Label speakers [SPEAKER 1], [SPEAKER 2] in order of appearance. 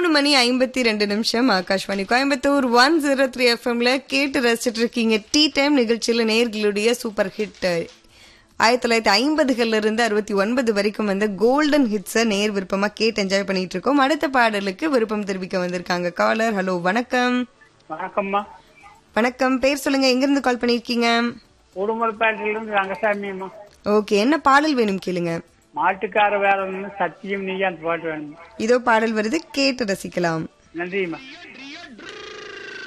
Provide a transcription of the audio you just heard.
[SPEAKER 1] மூணு மணி ஐம்பத்தி ரெண்டு நிமிஷம் Akashvani Coimbatore one zero three எஃப்எம்ல கேட்டு ரசிச்சிட்டு இருக்கீங்க டீ டைம் நிகழ்ச்சியில நேர்களுடைய சூப்பர் ஹிட் ஆயிரத்தி தொள்ளாயிரத்தி ஐம்பதுகள்ல இருந்து அறுபத்தி ஒன்பது வரைக்கும் வந்த கோல்டன் ஹிட்ஸை நேர் விருப்பமா கேட்டு என்ஜாய் பண்ணிட்டு இருக்கோம் அடுத்த பாடலுக்கு விருப்பம் தெரிவிக்க வந்திருக்காங்க காலர் ஹலோ வணக்கம்
[SPEAKER 2] வணக்கம்மா
[SPEAKER 1] வணக்கம் பேர் சொல்லுங்க எங்க இருந்து கால் பண்ணிருக்கீங்க
[SPEAKER 2] உடுமலைப்பேட்டையிலிருந்து ரங்கசாமி அம்மா
[SPEAKER 1] ஓகே என்ன பாடல் வேணும் கேளுங்க
[SPEAKER 2] மாட்டுக்கார வேலைன்னு சத்தியம் நீ அந்த பாட்டு வேணும்
[SPEAKER 1] இதோ பாடல் வருது கேட்டு ரசிக்கலாம்
[SPEAKER 2] நன்றிம்மா